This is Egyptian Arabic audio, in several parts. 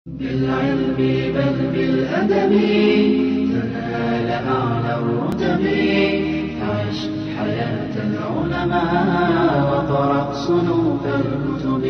بالعلم بل بالأدب تنال أعلى الرتب عش حياة العلماء وقرأ صنوف الكتب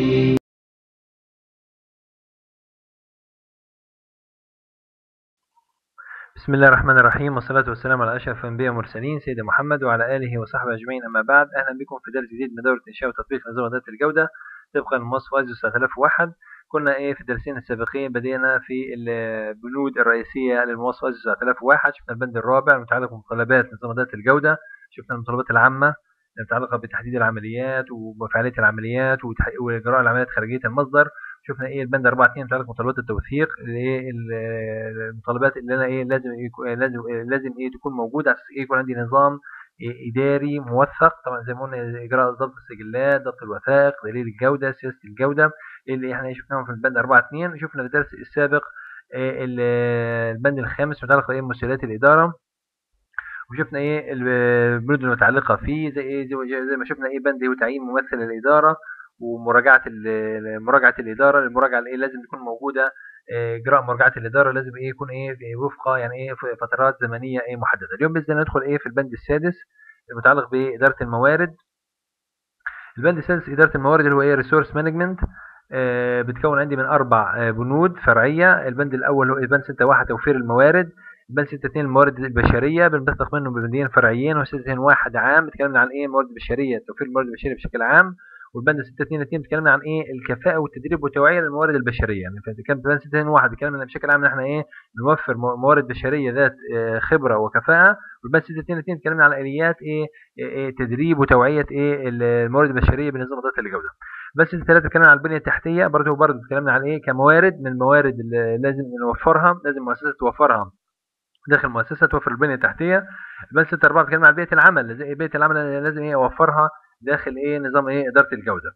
بسم الله الرحمن الرحيم والصلاة والسلام على أشرف الأنبياء والمرسلين سيدنا محمد وعلى آله وصحبه أجمعين أما بعد أهلا بكم في درس جديد من دورة إنشاء وتطبيق نظام إدارة الجودة طبقا للمواصفة ISO 9001 كنا إيه في الدرسين السابقين بدينا في البنود الرئيسية للمواصفة ISO 9001 شفنا البند الرابع المتعلق بمتطلبات نظام إدارة الجودة شفنا المتطلبات العامة المتعلقة بتحديد العمليات وفعالية العمليات وتح- وإجراء العمليات خارجية المصدر شفنا ايه البند 4 2 متعلق بمتطلبات التوثيق اللي هي ال- المتطلبات اللي انا ايه لازم يكون لازم لازم ايه تكون موجوده على اساس ايه يكون عندي نظام إيه اداري موثق طبعا زي ما قلنا اجراء ضبط السجلات ضبط الوثائق دليل الجوده سياسه الجوده اللي احنا شفناهم في البند 4 2 شفنا في الدرس السابق إيه ال- البند الخامس متعلق بايه مسؤوليات الاداره وشفنا ايه البنود المتعلقه فيه زي ايه زي, زي ما شفنا ايه بند هو تعيين ممثل الاداره ومراجعه ال- مراجعه الاداره المراجعه الايه لازم تكون موجوده آه، اجراء مراجعه الاداره لازم ايه يكون ايه في- وفق يعني ايه في فترات زمنيه ايه محدده اليوم باذن الله ندخل ايه في البند السادس المتعلق باداره الموارد البند السادس اداره الموارد اللي هو ايه ريسورس مانجمنت بتكون عندي من اربع آه، بنود فرعيه البند الاول هو البند 6 1 توفير الموارد البند 6 2 الموارد البشريه بنبثق منه ببندين فرعيين و 6 2 1 عام بتكلمنا عن ايه موارد بشريه توفير الموارد البشريه بشكل عام والبند 6 2 2 بتكلمنا عن ايه الكفاءه والتدريب والتوعيه للموارد البشريه يعني فكان البند 6 2 1 بيتكلم بشكل عام ان احنا ايه نوفر مو- موارد بشريه ذات آه، خبره وكفاءه والبند 6 2 2 بيتكلمنا عن اليات ايه إيه- إيه تدريب وتوعيه ايه الموارد البشريه بنظام اداره الجوده بس ثلاثة اتكلمنا عن البنية التحتية برضه برضه اتكلمنا عن ايه كموارد من الموارد اللي لازم نوفرها لازم المؤسسة توفرها داخل المؤسسة توفر البنية التحتية بس ستة أربعة بتكلم عن بيئة العمل زي بيئة العمل اللي لازم ايه أوفرها داخل ايه نظام ايه إدارة الجودة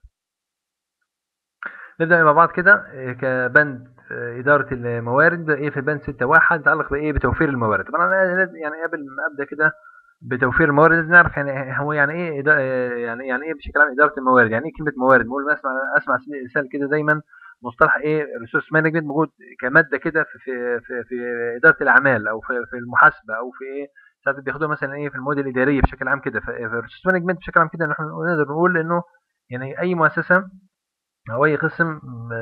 نبدأ مع بعض كده إيه كبند آه، إدارة الموارد ايه في بند ستة واحد يتعلق بايه بتوفير الموارد طبعا أنا لازم يعني قبل ما أبدأ كده بتوفير الموارد لازم نعرف يعني هو يعني ايه إدا- يعني يعني ايه بشكل عام اداره الموارد يعني ايه كلمه موارد بقول اسمع اسمع مثال كده دايما مصطلح ايه ريسورس مانجمنت موجود كماده كده في في في, في اداره الاعمال او في, في المحاسبه او في ايه ساعات بياخدوها مثلا ايه في المواد الاداريه بشكل عام كده فالريسورس مانجمنت بشكل عام كده نحن نقدر نقول انه يعني اي مؤسسه او اي قسم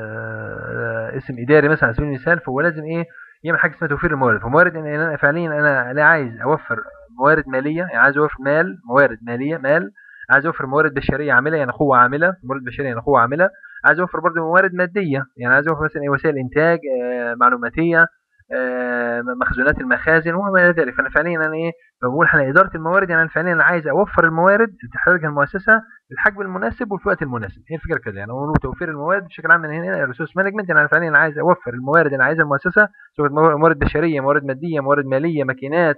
آه، اسم اداري مثلا على سبيل المثال فهو لازم ايه يعمل حاجه اسمها توفير الموارد فموارد يعني انا فعليا انا انا عايز اوفر موارد ماليه يعني عايز اوفر مال موارد ماليه مال عايز اوفر موارد بشريه عامله يعني قوه عامله موارد بشريه يعني قوه عامله عايز اوفر برضه موارد ماديه يعني عايز اوفر مثلا إيه وسائل انتاج آه، معلوماتيه آه، مخزونات المخازن وما الى ذلك فانا فعليا انا ايه بقول احنا اداره الموارد يعني انا فعليا انا عايز اوفر الموارد اللي تحتاجها المؤسسه بالحجم المناسب وفي الوقت المناسب هي الفكره كده يعني هو توفير الموارد بشكل عام من هنا الريسورس مانجمنت يعني انا فعليا انا عايز اوفر الموارد اللي عايزها المؤسسه سواء مو- موارد بشريه موارد ماديه موارد ماليه ماكينات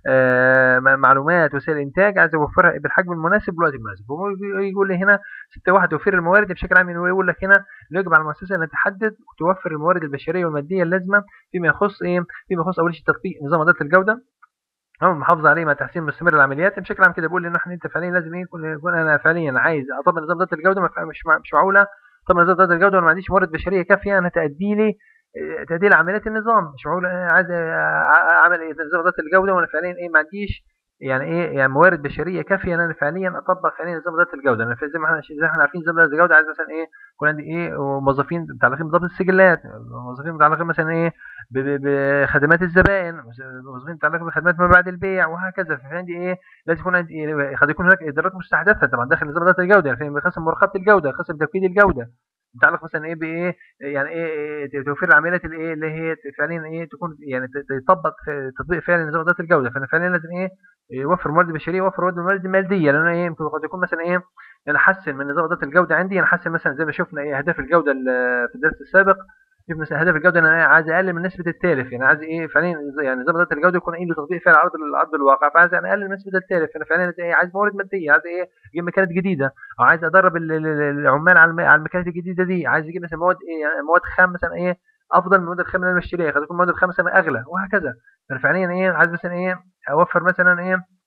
آه، م- معلومات وسائل انتاج عايز اوفرها بالحجم المناسب بالوقت المناسب هو يجي- يقول لي هنا 6 1 توفير الموارد بشكل عام يعني يقول لك هنا إنه يجب على المؤسسه ان تحدد وتوفر الموارد البشريه والماديه اللازمه فيما يخص ايه فيما يخص اول شيء تطبيق نظام اداره الجوده او المحافظه عليه مع تحسين مستمر للعمليات بشكل عام كده بقول لي انه احنا انت فعليا لازم ايه يكون يكون انا فعليا عايز اطبق نظام اداره الجوده ما فع- مش مع- مش معقوله طبعا نظام اداره الجوده وانا ما عنديش موارد بشريه كافيه انا تادي لي آه، تادي لي عمليات النظام مش معقول انا عايز آه، اعمل إيه نظام اداره الجوده وانا فعليا ايه ما عنديش يعني ايه يعني موارد بشريه كافيه ان انا فعليا اطبق فعليا نظام اداره الجوده انا زي ما احنا زي ما احنا عارفين نظام اداره الجوده عايز مثلا ايه يكون عندي ايه موظفين متعلقين بضبط السجلات موظفين متعلقين مثلا ايه ب- ب- بخدمات الزبائن موظفين متعلقين بخدمات ما بعد البيع وهكذا ففي عندي ايه لازم يكون عندي إيه قد يكون هناك ادارات مستحدثه طبعا داخل نظام اداره الجوده يعني في قسم مراقبه الجوده قسم تاكيد الجوده متعلق مثلا ايه بايه يعني ايه إيه توفير العمليات الايه اللي هي فعليا ايه تكون يعني ت- تطبق في تطبيق فعلي نظام اداره الجوده فانا فعليا لازم ايه يوفر موارد بشريه يوفر موارد موارد ماديه لان أنا ايه يمكن قد يكون مثلا ايه انا احسن من نظام اداره الجوده عندي انا احسن مثلا زي ما شفنا ايه اهداف الجوده ال- في الدرس السابق شوف مثلا هدف الجوده ان انا عايز اقلل من نسبه التالف يعني عايز ايه فعليا يعني نظام اداره الجوده يكون عنده تطبيق فعلي على ارض على ارض الواقع فعايز انا اقلل من نسبه التالف فانا فعليا عايز إيه؟ عايز موارد ماديه عايز ايه اجيب مكانات جديده او عايز ادرب ال- ال- ال- العمال على الم- على المكانات الجديده دي عايز اجيب مثلا مواد ايه يعني مواد خام مثلا ايه افضل من المواد الخام اللي انا بشتريها قد تكون المواد الخام مثلا اغلى وهكذا فانا فعليا ايه عايز مثلا ايه اوفر مثلا ايه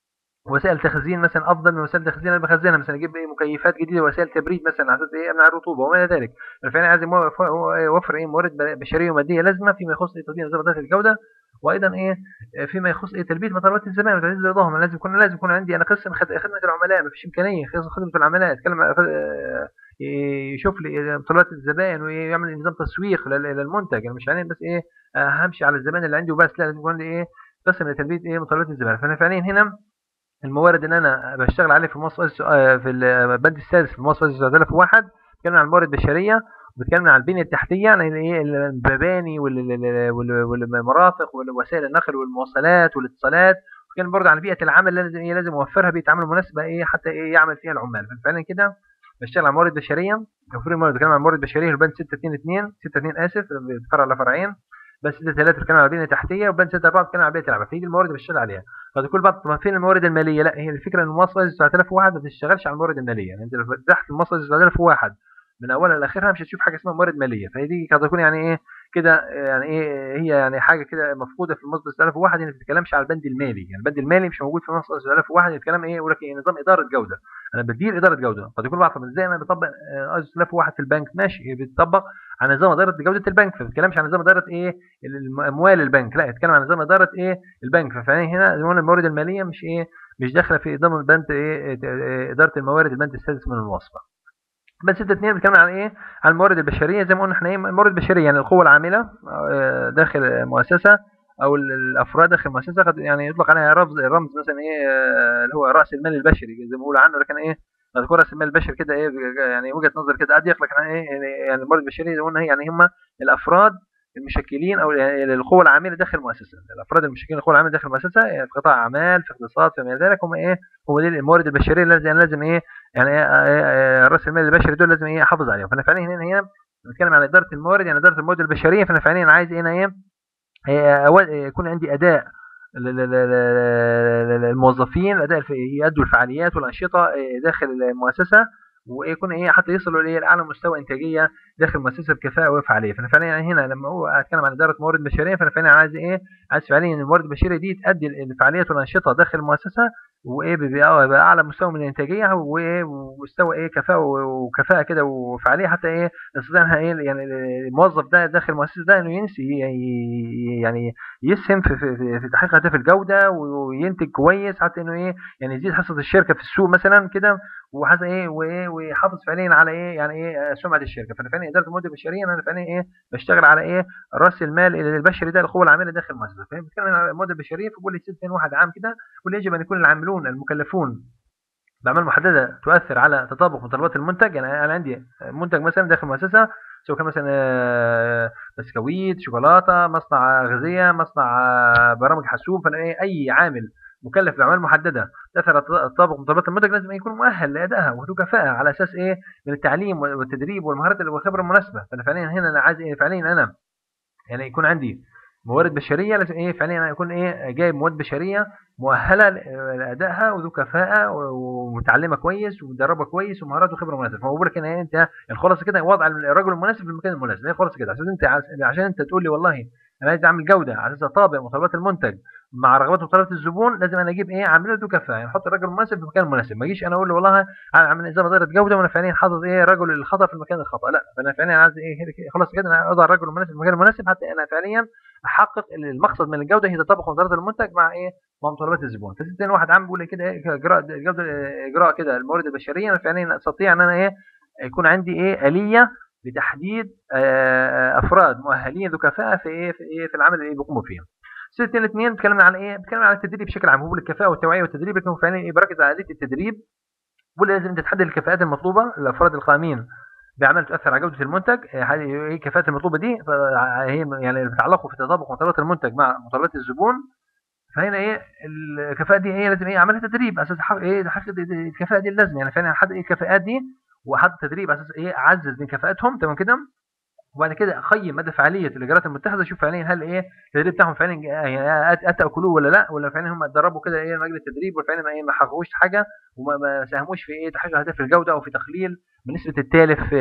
وسائل تخزين مثلا افضل من وسائل التخزين اللي بخزنها مثلا اجيب ايه مكيفات جديده وسائل تبريد مثلا على اساس ايه امنع الرطوبه وما الى ذلك فعلا عايز يوف- يوفر ايه موارد بشريه وماديه لازمه فيما يخص ايه تطوير نظام اداره الجوده وايضا ايه فيما يخص ايه تلبيه مطالبات الزبائن وتعزيز رضاهم لازم يكون لازم يكون عندي انا قسم خد- خدمه العملاء ما فيش امكانيه قسم خدمه العملاء اتكلم عن- آه، يشوف لي مطالبات الزبائن ويعمل نظام تسويق لل- للمنتج انا مش يعني بس ايه آه، همشي على الزبائن اللي عندي وبس لا لازم يكون عندي ايه قسم لتلبيه ايه مطالبات الزبائن فانا فعليا هنا الموارد اللي انا بشتغل عليه في المواصفات آه، في البند السادس في المواصفات 9001 بتكلم عن الموارد البشريه وبتكلم عن البنيه التحتيه يعني ايه المباني وال- وال- وال- والمرافق ووسائل النقل والمواصلات والاتصالات وكان برضه عن بيئه العمل اللي لازم ايه لازم اوفرها بيئه عمل مناسبه ايه حتى ايه يعمل فيها العمال فعلا كده بشتغل على موارد بشريه توفير الموارد بتكلم عن موارد بشريه البند 622 62 اسف بيتفرع على فرعين بس 6 3 بتكلم عن البنيه التحتيه وبند 6 4 بتكلم عن بيئه العمل فدي الموارد اللي بشتغل عليها فتقول بعض طب فين الموارد الماليه لا هي الفكره ان المواصفه 9001 ما بتشتغلش على الموارد الماليه يعني انت لو فتحت المواصفه 9001 من اولها لاخرها مش هتشوف حاجه اسمها موارد ماليه فهي دي قد تكون يعني ايه كده يعني ايه هي يعني حاجه كده مفقوده في المصدر 9001 ان ما بتتكلمش على البند المالي يعني البند المالي مش موجود في المصدر 9001 يتكلم ايه يقول لك ايه نظام اداره جوده انا بدير اداره جوده قد يكون بعض طب ازاي انا بطبق ايزو 9001 في البنك ماشي هي بتطبق على نظام اداره جوده البنك فما بتتكلمش عن نظام اداره ايه اموال البنك لا يتكلم عن نظام اداره ايه البنك ففعليا هنا زي ما قلنا الموارد الماليه مش ايه مش داخله في ضمن بند ايه إيه، اداره الموارد البند السادس من المواصفه بس 6 2 بنتكلم عن ايه عن الموارد البشريه زي ما قلنا احنا ايه الموارد البشريه يعني القوه العامله آه، داخل مؤسسه او ال- الافراد داخل المؤسسه قد يعني يطلق عليها رمز رمز مثلا ايه آه، اللي هو راس المال البشري زي ما بيقولوا عنه لكن ايه نذكر راس المال البشري كده ايه يعني وجهه نظر كده اضيق لكن ايه يعني يعني الموارد البشريه زي ما قلنا هي يعني هم الافراد المشكلين او يعني القوه العامله داخل المؤسسه الافراد المشكلين القوه العامله داخل المؤسسه يعني في قطاع اعمال في اقتصاد فما الى ذلك هم ايه هم دي الموارد البشريه اللي لازم لازم ايه يعني إيه إيه إيه راس المال البشري دول لازم ايه احافظ عليهم فانا فعليا هنا هنا بنتكلم عن اداره الموارد يعني اداره الموارد البشريه فانا فعليا عايز هنا ايه إيه، أول- يكون عندي اداء ل- ل- ل- ل- الموظفين الاداء الف- يؤدوا الفعاليات والانشطه إيه، داخل المؤسسه ويكون ايه حتى يصلوا لايه لاعلى مستوى انتاجيه داخل المؤسسه بكفاءه وفعاليه فانا فعليا يعني هنا لما هو اتكلم عن اداره موارد بشريه فانا فعليا عايز ايه عايز فعليا ان الموارد البشريه دي تؤدي الفعاليات والانشطه داخل المؤسسه وايه بيبقى بيبقى اعلى مستوى من الانتاجيه وايه ومستوى ايه كفاءه وكفاءه كده وفعاليه حتى ايه نستطيع انها ايه يعني الموظف ده داخل المؤسسه ده انه ينسي يعني يسهم في في, في, في تحقيق اهداف الجوده وينتج كويس حتى انه ايه يعني يزيد حصه الشركه في السوق مثلا كده وحتى ايه وايه ويحافظ فعليا على ايه يعني ايه سمعه الشركه فانا فعليا اداره الموارد البشريه انا فعليا ايه بشتغل على ايه راس المال البشري ده القوه العامله داخل المؤسسه فاهم بتكلم عن الموارد البشريه فبقول لي 60 واحد عام كده واللي يجب ان يكون العاملون المكلفون بأعمال محددة تؤثر على تطابق متطلبات المنتج يعني أنا عندي منتج مثلا داخل مؤسسة سواء كان مثلا آه، بسكويت شوكولاتة مصنع غذية مصنع آه، برامج حاسوب فأنا إيه أي عامل مكلف بأعمال محددة تأثر على تطابق متطلبات المنتج لازم يكون مؤهل لأدائها وذو كفاءة على أساس إيه من التعليم والتدريب والمهارات والخبرة المناسبة فأنا فعليا هنا أنا عايز إيه فعليا أنا يعني يكون عندي موارد بشريه لازم ايه فعليا أنا يكون ايه جايب مواد بشريه مؤهله ل- لادائها وذو كفاءه و- ومتعلمه كويس ومدربه كويس ومهارات وخبره مناسبه فهو بقول لك ان إيه انت الخلاصه كده وضع الرجل المناسب في المكان المناسب هي الخلاصه كده عشان انت عايز- عشان انت تقول لي والله انا عايز اعمل جوده على اساس اطابق متطلبات المنتج مع رغبات وطلبات الزبون لازم انا اجيب ايه عامله ذو كفاءه يعني احط الرجل المناسب في المكان المناسب ما اجيش انا اقول له والله انا عامل نظام اداره جوده وانا فعليا حاطط ايه رجل الخطا في المكان الخطا لا فانا فعليا عايز ايه هيك- خلاص كده انا اضع الرجل المناسب في المكان المناسب حتى انا فعليا احقق المقصد من الجوده هي تطابق متطلبات المنتج مع ايه مع متطلبات الزبون فستين واحد عام بيقول لي كده ايه اجراء جوده اجراء كده الموارد البشريه انا فعليا استطيع ان انا ايه يكون عندي ايه اليه لتحديد آه، افراد مؤهلين ذو كفاءه في ايه في ايه في العمل اللي بيقوموا فيه ستة الاثنين بتكلمنا عن ايه؟ بتكلمنا عن التدريب بشكل عام هو بيقول الكفاءة والتوعية والتدريب لكن هو فعلا ايه بركز على آلية التدريب بيقول لازم انت تحدد الكفاءات المطلوبة للافراد القائمين بعمل تؤثر على جودة المنتج إيه هذه ايه الكفاءات المطلوبة دي فهي يعني بتتعلق في تطابق متطلبات المنتج مع متطلبات الزبون فهنا ايه الكفاءة دي ايه لازم ايه اعملها تدريب على اساس تحقق ايه تحقق الكفاءة دي لازم يعني فعلا احدد ايه الكفاءات دي واحدد تدريب على اساس ايه اعزز من كفاءتهم تمام كده وبعد كده اقيم مدى فعاليه الاجراءات المتخذه اشوف فعليا هل ايه التدريب بتاعهم فعليا يعني اتاكلوه ولا لا ولا فعليا هم اتدربوا كده ايه مجال التدريب وفعليا ما, إيه ما حققوش حاجه وما ما ساهموش في ايه تحقيق اهداف الجوده او في تقليل من نسبه التالف في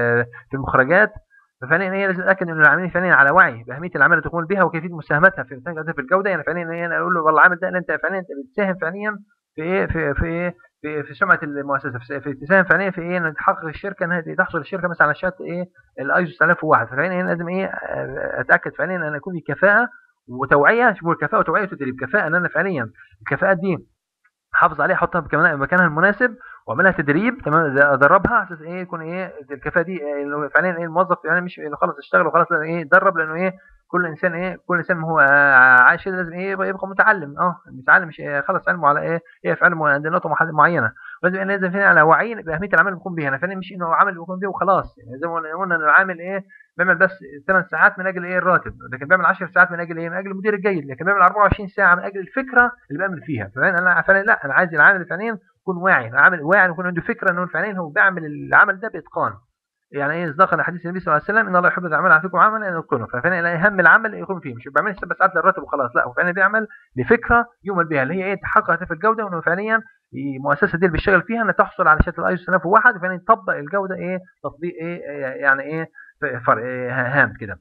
في المخرجات ففعليا ايه لازم اتاكد ان العاملين فعليا على وعي باهميه العمل اللي تقوم بها وكيفيه مساهمتها في تحقيق اهداف الجوده يعني فعليا ايه انا اقول له والله العامل ده انت فعليا انت بتساهم فعليا في ايه في في ايه في, في سمعه المؤسسه في, في تساهم فعليا في ايه ان تحقق الشركه انها تحصل الشركه مثلا على شهاده ايه الايزو 9001 ففعليا لازم ايه اتاكد فعليا ان يكون في كفاءه وتوعيه شوفوا الكفاءه وتوعيه وتدريب كفاءه ان انا فعليا الكفاءات دي احافظ عليها احطها في مكانها المناسب واعملها تدريب تمام ادربها على اساس ايه يكون ايه الكفاءه دي إيه فعليا ايه الموظف يعني مش انه خلاص اشتغل وخلاص ايه يدرب لانه ايه كل انسان ايه كل انسان هو عايش لازم ايه يبقى متعلم اه متعلم مش إيه خلص علمه على ايه ايه في علمه عند نقطه معينه لازم إيه لازم فينا على وعي باهميه العمل اللي بيقوم بيها انا فعلا مش انه عمل بيقوم بيه وخلاص يعني زي ما قلنا انه العامل ايه بيعمل بس 8 ساعات من اجل ايه الراتب لكن بيعمل 10 ساعات من اجل ايه من اجل المدير الجيد لكن بيعمل 24 ساعه من اجل الفكره اللي بيعمل فيها فعلا انا فعلا لا انا عايز العامل فعليا يكون واعي العامل واعي يكون عنده فكره انه فعليا هو بيعمل العمل ده باتقان يعني ايه اصداقا حديث النبي صلى الله عليه وسلم ان الله يحب الاعمال على فيكم عملا ان يتقنه ففعلا اهم العمل يقوم فيه مش بيعمل سبع ساعات للراتب وخلاص لا هو فعلا بيعمل لفكره يؤمن بها اللي هي ايه تحقق هدف الجوده وانه فعليا المؤسسه دي اللي بيشتغل فيها انها تحصل على شهاده الايزو 9001 وفعلا يطبق الجوده ايه تطبيق ايه يعني ايه فرق إيه هام كده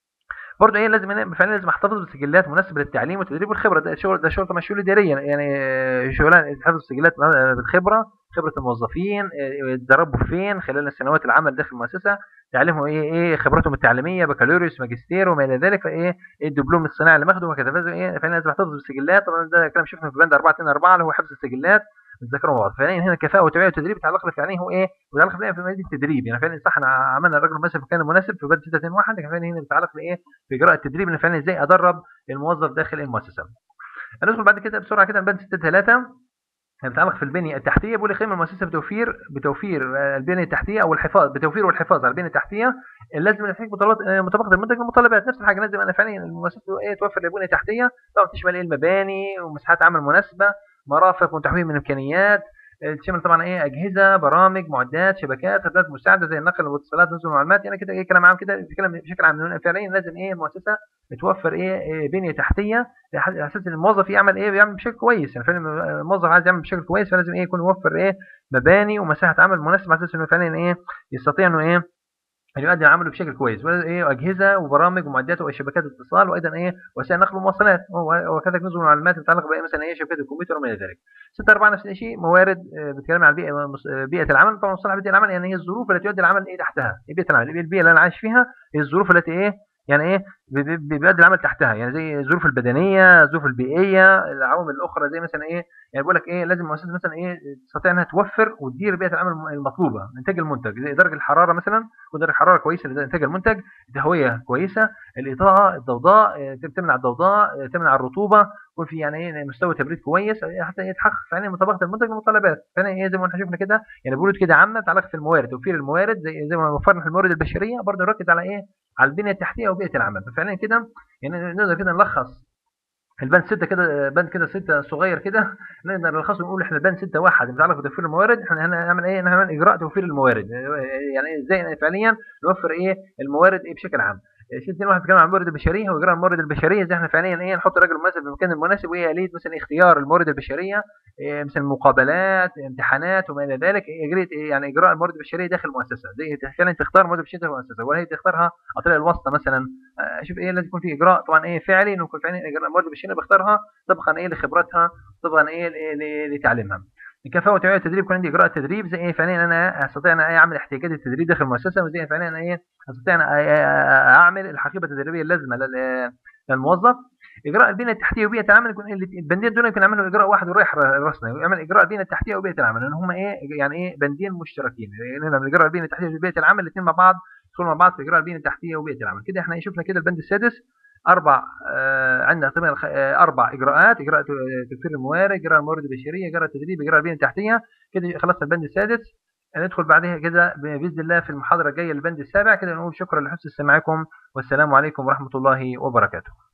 برضه ايه لازم فعلا لازم احتفظ بسجلات مناسبه للتعليم والتدريب والخبره ده شغل ده شغل طبعا شغل اداريا يعني شغلان تحفظ سجلات بالخبره خبره الموظفين اتدربوا فين خلال السنوات العمل داخل المؤسسه تعليمهم ايه ايه خبرتهم التعليميه بكالوريوس ماجستير وما الى ذلك ايه الدبلوم الصناعي اللي ماخده وهكذا فلازم ايه فعلا لازم احتفظ بالسجلات طبعا ده كلام شفنا في بند 4 2 4 اللي هو حفظ السجلات نتذكرهم بعض فعليا هنا الكفاءه والتوعيه والتدريب يتعلق فعليا هو ايه ويتعلق فعليا في مجال التدريب يعني فعلا صح احنا عملنا الرجل المناسب في المكان المناسب في بند 6 2 1 لكن فعلا هنا بيتعلق بايه باجراء التدريب ان فعلا ازاي ادرب الموظف داخل المؤسسه هندخل بعد كده بسرعه كده بند 6 3 بيتعلق في البنيه التحتيه بيقول قيمه المؤسسه بتوفير بتوفير البنيه التحتيه او الحفاظ بتوفير والحفاظ على البنيه التحتيه لازم نحقق مطالبات مطابقه المنتج للمتطلبات نفس الحاجه لازم انا فعليا المؤسسه ايه توفر البنيه التحتيه طبعا تشمل ايه المباني ومساحات عمل مناسبه مرافق وتحويل من امكانيات تشمل طبعا ايه اجهزه برامج معدات شبكات خدمات مساعده زي النقل والاتصالات نزول المعلومات يعني كده ايه كلام عام كده بيتكلم بشكل عام فعليا لازم ايه المؤسسه بتوفر ايه, إيه بنيه تحتيه على اساس ان الموظف يعمل ايه بيعمل بشكل كويس يعني فعلا الموظف عايز يعمل بشكل كويس فلازم ايه يكون يوفر ايه مباني ومساحه عمل مناسبه على اساس انه فعلا ايه يستطيع انه ايه يؤدي عمله بشكل كويس وايه اجهزه وبرامج ومعدات وشبكات اتصال وايضا ايه وسائل نقل ومواصلات وكذلك نظم المعلومات متعلقه بايه مثلا ايه شبكات الكمبيوتر وما الى ذلك 6 4 نفس الشيء موارد بتتكلم عن البيئه بيئه العمل طبعا مصطلح بيئه العمل يعني هي الظروف التي يؤدي العمل ايه تحتها بيئه العمل البيئه اللي انا عايش فيها هي الظروف التي ايه يعني ايه بيؤدي العمل تحتها يعني زي الظروف البدنيه الظروف البيئيه العوامل الاخرى زي مثلا ايه يعني بيقول لك ايه لازم المؤسسه مثلا ايه تستطيع انها توفر وتدير بيئه العمل المطلوبه انتاج المنتج زي درجه الحراره مثلا ودرجه حراره كويسه لانتاج المنتج تهويه كويسه الاضاءه الضوضاء تمنع الضوضاء تمنع الرطوبه يكون في يعني ايه مستوى تبريد كويس حتى يتحقق فعلا مطابقه المنتج للمتطلبات فعلا ايه زي ما احنا شفنا كده يعني بيقولوا كده عامه تتعلق في الموارد توفير الموارد زي زي ما وفرنا في الموارد البشريه برضه نركز على ايه على البنيه التحتيه وبيئه العمل ففعلا كده يعني نقدر كده نلخص البند 6 كده بند كده 6 صغير كده نقدر نلخصه ونقول احنا البند 6 واحد متعلق بتوفير الموارد احنا هنعمل ايه هنعمل اجراء توفير الموارد يعني ازاي فعليا نوفر ايه الموارد ايه بشكل عام شيء اثنين واحد بيتكلم عن الموارد البشريه واجراء الموارد البشريه زي احنا فعليا ايه نحط الراجل المناسب في المكان المناسب وايه اليه مثلا اختيار الموارد البشريه إيه مثلا مقابلات امتحانات وما الى ذلك اجريت إيه يعني اجراء الموارد البشريه داخل المؤسسه زي فعلا تختار الموارد البشريه داخل المؤسسه ولا هي تختارها عن طريق الواسطه مثلا شوف ايه لازم يكون في اجراء طبعا ايه فعلي انه يكون فعلا اجراء الموارد البشريه بختارها طبقا ايه لخبرتها طبقا ايه لتعليمها الكفاءه وتوعيه التدريب يكون عندي اجراء تدريب زي ايه فعليا انا استطيع ان اعمل احتياجات التدريب داخل المؤسسه وزي فعليا انا ايه استطيع ان اعمل الحقيبه التدريبيه اللازمه للموظف اجراء البنيه التحتيه وبيئه العمل يكون البندين دول يكون يعملوا اجراء واحد ورايح راسنا يعمل اجراء البنيه التحتيه وبيئه العمل لان هم ايه يعني ايه بندين مشتركين يعني لما اجراء البنيه التحتيه وبيئه العمل الاثنين مع بعض يدخلوا مع بعض في اجراء البنيه التحتيه وبيئه العمل كده احنا شفنا كده البند السادس اربع آه عندنا تقريبا آه اربع اجراءات اجراء توفير الموارد اجراء الموارد البشريه اجراء التدريب اجراء البنيه التحتيه كده خلصنا البند السادس ندخل بعدها كده باذن الله في المحاضره الجايه البند السابع كده نقول شكرا لحسن استماعكم والسلام عليكم ورحمه الله وبركاته